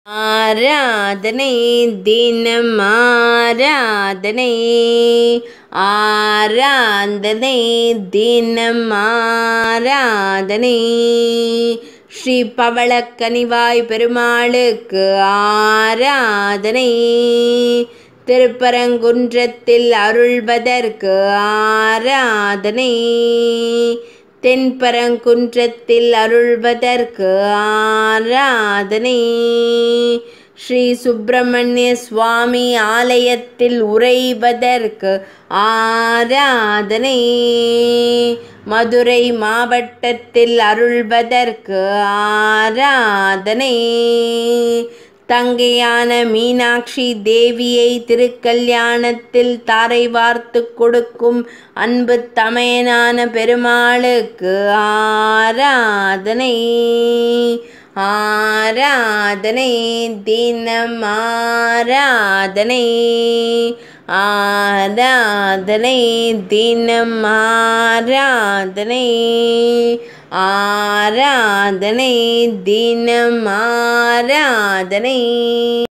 ஆராதனை தினம் ஆராதனை ஆராதனை தினம் ஆராதனை ஸ்ரீ பவளக்கனிவாய் பெருமாளுக்கு ஆராதனை திருப்பரங்குன்றத்தில் அருள்வதற்கு ஆராதனை தென்பரங்குன்றத்தில் அருள்வதற்கு ஆராதனை ஸ்ரீ சுப்பிரமணிய சுவாமி ஆலயத்தில் உறைவதற்கு ஆராதனை மதுரை மாவட்டத்தில் அருள்வதற்கு ஆராதனை தங்கையான மீனாட்சி தேவியை திருக்கல்யாணத்தில் தாரை வார்த்து கொடுக்கும் அன்பு தமையனான பெருமாளுக்கு ஆராதனை ஆராதனை தினம் ஆராதனை ஆராதனை தினம் ஆராதனை ஆராதனை தினம் ஆராதனை